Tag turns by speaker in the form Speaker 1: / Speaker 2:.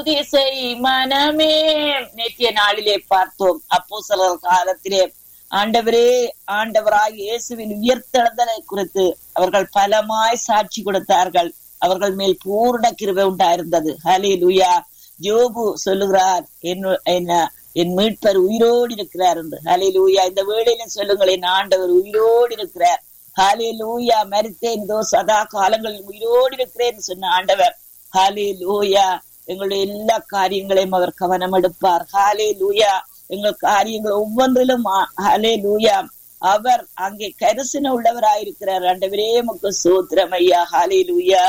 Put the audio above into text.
Speaker 1: திசை மனமே நேற்றைய நாளிலே பார்த்தோம் அப்போ சிலர் காலத்திலே ஆண்டவரே ஆண்டவராய் இயேசுவின் உயர்த்தெழுதலை குறித்து அவர்கள் பலமாய் சாட்சி கொடுத்தார்கள் அவர்கள் மேல் பூர்ண கிருபை உண்டாயிருந்தது ஹலே லூயா ஜோபு சொல்லுகிறார் என்ன என் மீட்பர் உயிரோடு இருக்கிறார் என்று ஹலே லூயா இந்த வேளையில சொல்லுங்கள் என் ஆண்டவர் உயிரோடு இருக்கிறார் ஹாலே லூயா மரித்தேன் இதோ சதா காலங்களில் உயிரோடு இருக்கிறேன் சொன்ன ஆண்டவர் ஹாலே லூயா எங்களுடைய எல்லா காரியங்களையும் அவர் கவனம் எடுப்பார் ஹாலே லூயா எங்கள் காரியங்கள் ஒவ்வொன்றிலும் ஹலே லூயா அவர் அங்கே கரிசன உள்ளவராயிருக்கிறார் ஆண்டவரே முக்கு சூத்திரம் ஐயா ஹாலே லூயா